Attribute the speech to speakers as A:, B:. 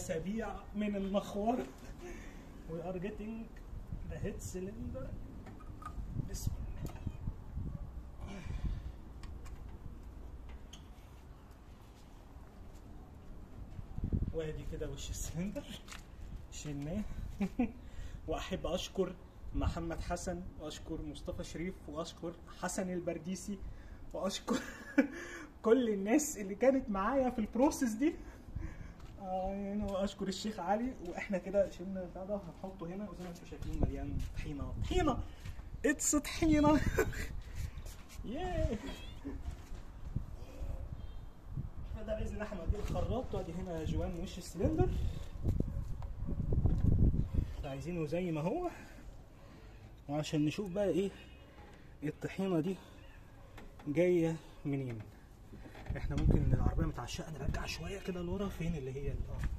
A: اسابيع من المخور we are getting the head cylinder بسم الله وادي كده وش السلندر شلناه واحب اشكر محمد حسن واشكر مصطفى شريف واشكر حسن البرديسي واشكر كل الناس اللي كانت معايا في البروسيس دي آه يعني واشكر الشيخ علي واحنا كده شلنا البتاع ده هنحطه هنا وزي ما انتم شايفين مليان طحينه طحينه اتس طحينه ياه فده باذن الله هنوديه الخراط وادي هنا جوان وش السلندر عايزينه زي ما هو وعشان نشوف بقى ايه الطحينه دي جايه منين احنا ممكن العربيه متعشقه نرجع شويه كده لورا فين اللي هي ال- اه